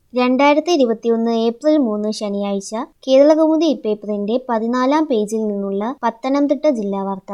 രണ്ടായിരത്തി ഇരുപത്തിയൊന്ന് ഏപ്രിൽ മൂന്ന് ശനിയാഴ്ച കേരളകൗമുദി ഇപ്പേപ്പറിന്റെ പതിനാലാം പേജിൽ നിന്നുള്ള പത്തനംതിട്ട ജില്ലാ വാർത്ത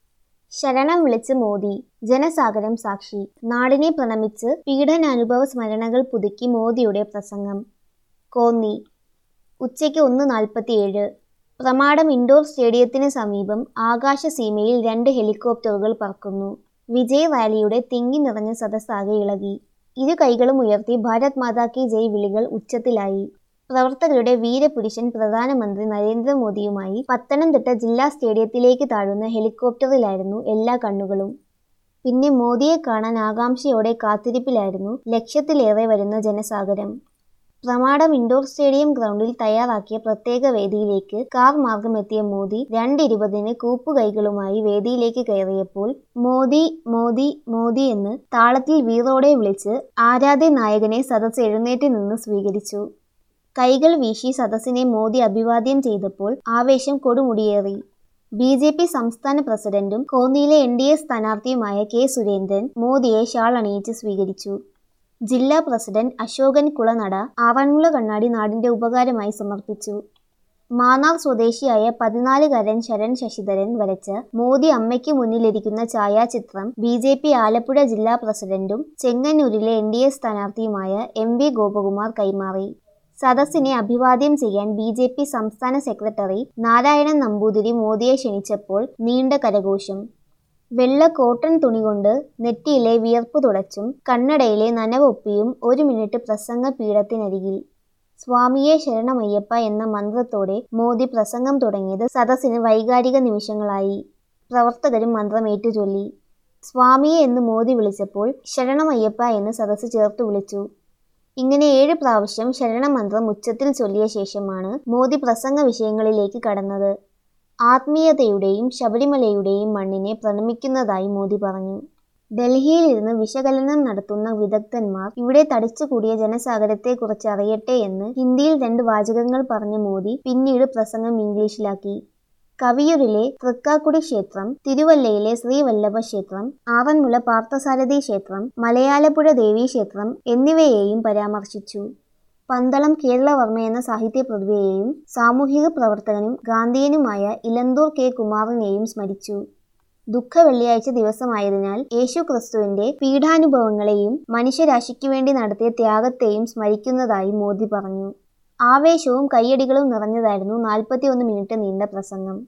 ശരണം വിളിച്ച് മോദി ജനസാഗരം സാക്ഷി നാടിനെ പ്രണമിച്ച് പീഡനാനുഭവ സ്മരണകൾ പുതുക്കി മോദിയുടെ പ്രസംഗം കോന്നി ഉച്ചയ്ക്ക് ഒന്ന് നാൽപ്പത്തിയേഴ് പ്രമാടം ഇൻഡോർ സ്റ്റേഡിയത്തിന് സമീപം ആകാശസീമയിൽ രണ്ട് ഹെലികോപ്റ്ററുകൾ പറക്കുന്നു വിജയ് റാലിയുടെ തിങ്ങി നിറഞ്ഞ സദസ്സാകെ ഇളകി ഇരു കൈകളും ഉയർത്തി ഭാരത് മാതാ കി ജയ് വിളികൾ ഉച്ചത്തിലായി പ്രവർത്തകരുടെ വീരപുരുഷൻ പ്രധാനമന്ത്രി നരേന്ദ്രമോദിയുമായി പത്തനംതിട്ട ജില്ലാ സ്റ്റേഡിയത്തിലേക്ക് താഴുന്ന ഹെലികോപ്റ്ററിലായിരുന്നു എല്ലാ കണ്ണുകളും പിന്നെ മോദിയെ കാണാൻ ആകാംക്ഷയോടെ കാത്തിരിപ്പിലായിരുന്നു ലക്ഷത്തിലേറെ വരുന്ന ജനസാഗരം പ്രമാടം ഇൻഡോർ സ്റ്റേഡിയം ഗ്രൗണ്ടിൽ തയ്യാറാക്കിയ പ്രത്യേക വേദിയിലേക്ക് കാർ മാർഗം എത്തിയ മോദി രണ്ടിരുപതിന് കൂപ്പുകൈകളുമായി വേദിയിലേക്ക് കയറിയപ്പോൾ മോദി മോദി മോദി എന്ന് താളത്തിൽ വീറോടെ വിളിച്ച് ആരാധ്യ നായകനെ സദസ്സ് എഴുന്നേറ്റ് നിന്ന് സ്വീകരിച്ചു കൈകൾ വീശി സദസ്സിനെ മോദി അഭിവാദ്യം ചെയ്തപ്പോൾ ആവേശം കൊടുമുടിയേറി ബി ജെ പി സംസ്ഥാന പ്രസിഡന്റും കോന്നിയിലെ എൻ ഡി എ സ്ഥാനാർത്ഥിയുമായ കെ സുരേന്ദ്രൻ മോദിയെ ഷാൾ അണിയിച്ച് സ്വീകരിച്ചു ജില്ലാ പ്രസിഡന്റ് അശോകൻ കുളനട ആറന്മുള കണ്ണാടി നാടിന്റെ ഉപകാരമായി സമർപ്പിച്ചു മാന്നാർ സ്വദേശിയായ പതിനാലുകാരൻ ശരൺ ശശിധരൻ വരച്ച മോദി അമ്മയ്ക്ക് മുന്നിലിരിക്കുന്ന ഛായാചിത്രം ബി ജെ പി ആലപ്പുഴ ജില്ലാ പ്രസിഡന്റും ചെങ്ങന്നൂരിലെ എൻ ഡി എ സ്ഥാനാർത്ഥിയുമായ എം വി ഗോപകുമാർ കൈമാറി സദസ്സിനെ അഭിവാദ്യം ചെയ്യാൻ ബി ജെ പി സംസ്ഥാന സെക്രട്ടറി നാരായണൻ നമ്പൂതിരി മോദിയെ ക്ഷണിച്ചപ്പോൾ നീണ്ട കരഘോഷം വെള്ള കോട്ടൺ തുണി കൊണ്ട് നെറ്റിയിലെ വിയർപ്പ് തുടച്ചും കണ്ണടയിലെ നനവൊപ്പിയും ഒരു മിനിറ്റ് പ്രസംഗ പീഠത്തിനരികിൽ സ്വാമിയെ ശരണമയ്യപ്പ എന്ന മന്ത്രത്തോടെ മോദി പ്രസംഗം തുടങ്ങിയത് സദസ്സിന് വൈകാരിക നിമിഷങ്ങളായി പ്രവർത്തകരും മന്ത്രം ഏറ്റുചൊല്ലി സ്വാമിയെ എന്ന് മോദി വിളിച്ചപ്പോൾ ശരണമയ്യപ്പ എന്ന് സദസ്സ് ചേർത്ത് വിളിച്ചു ഇങ്ങനെ ഏഴ് പ്രാവശ്യം ശരണമന്ത്രം ഉച്ചത്തിൽ ചൊല്ലിയ ശേഷമാണ് മോദി പ്രസംഗ വിഷയങ്ങളിലേക്ക് കടന്നത് ആത്മീയതയുടെയും ശബരിമലയുടെയും മണ്ണിനെ പ്രണമിക്കുന്നതായി മോദി പറഞ്ഞു ഡൽഹിയിലിരുന്ന് വിശകലനം നടത്തുന്ന വിദഗ്ധന്മാർ ഇവിടെ തടിച്ചുകൂടിയ ജനസാഗരത്തെക്കുറിച്ച് അറിയട്ടെ എന്ന് ഹിന്ദിയിൽ രണ്ട് വാചകങ്ങൾ പറഞ്ഞ മോദി പിന്നീട് പ്രസംഗം ഇംഗ്ലീഷിലാക്കി കവിയൂരിലെ തൃക്കാക്കുടി ക്ഷേത്രം തിരുവല്ലയിലെ ശ്രീവല്ലഭ ക്ഷേത്രം ആറന്മുള പാർത്ഥസാരഥി ക്ഷേത്രം മലയാലപ്പുഴ ദേവീ ക്ഷേത്രം എന്നിവയെയും പരാമർശിച്ചു പന്തളം കേരളവർമ്മ എന്ന സാഹിത്യ പ്രതിഭയെയും സാമൂഹിക പ്രവർത്തകനും ഗാന്ധിയനുമായ ഇലന്തൂർ കെ കുമാറിനെയും സ്മരിച്ചു ദുഃഖ വെള്ളിയാഴ്ച ദിവസമായതിനാൽ യേശു ക്രിസ്തുവിന്റെ പീഠാനുഭവങ്ങളെയും മനുഷ്യരാശിക്കു വേണ്ടി നടത്തിയ ത്യാഗത്തെയും സ്മരിക്കുന്നതായി മോദി പറഞ്ഞു ആവേശവും കയ്യടികളും നിറഞ്ഞതായിരുന്നു നാൽപ്പത്തിയൊന്ന് മിനിറ്റ് നീണ്ട പ്രസംഗം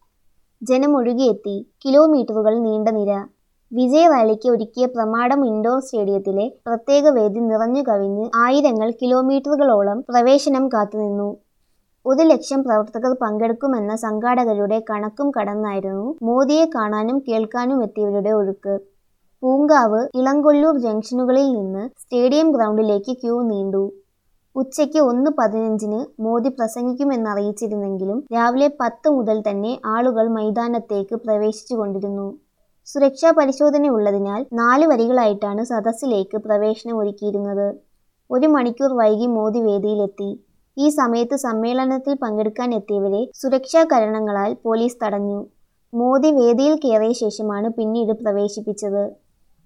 ജനമൊഴുകിയെത്തി കിലോമീറ്ററുകൾ നീണ്ട നിര വിജയ് റാലിക്ക് ഒരുക്കിയ പ്രമാടം ഇൻഡോർ സ്റ്റേഡിയത്തിലെ പ്രത്യേക വേദി നിറഞ്ഞു കവിഞ്ഞ് ആയിരങ്ങൾ കിലോമീറ്ററുകളോളം പ്രവേശനം കാത്തുനിന്നു ഒരു ലക്ഷം പ്രവർത്തകർ പങ്കെടുക്കുമെന്ന സംഘാടകരുടെ കണക്കും കടന്നായിരുന്നു മോദിയെ കാണാനും കേൾക്കാനും എത്തിയവരുടെ ഒഴുക്ക് പൂങ്കാവ് ഇളങ്കൊല്ലൂർ ജംഗ്ഷനുകളിൽ നിന്ന് സ്റ്റേഡിയം ഗ്രൗണ്ടിലേക്ക് ക്യൂ നീണ്ടു ഉച്ചയ്ക്ക് ഒന്ന് പതിനഞ്ചിന് മോദി പ്രസംഗിക്കുമെന്നറിയിച്ചിരുന്നെങ്കിലും രാവിലെ പത്ത് മുതൽ തന്നെ ആളുകൾ മൈതാനത്തേക്ക് പ്രവേശിച്ചുകൊണ്ടിരുന്നു സുരക്ഷാ പരിശോധന ഉള്ളതിനാൽ നാല് വരികളായിട്ടാണ് സദസ്സിലേക്ക് പ്രവേശനം ഒരുക്കിയിരുന്നത് ഒരു മണിക്കൂർ വൈകി മോദി വേദിയിലെത്തി ഈ സമയത്ത് സമ്മേളനത്തിൽ പങ്കെടുക്കാൻ എത്തിയവരെ സുരക്ഷാ കാരണങ്ങളാൽ പോലീസ് തടഞ്ഞു മോദി വേദിയിൽ കയറിയ ശേഷമാണ് പിന്നീട് പ്രവേശിപ്പിച്ചത്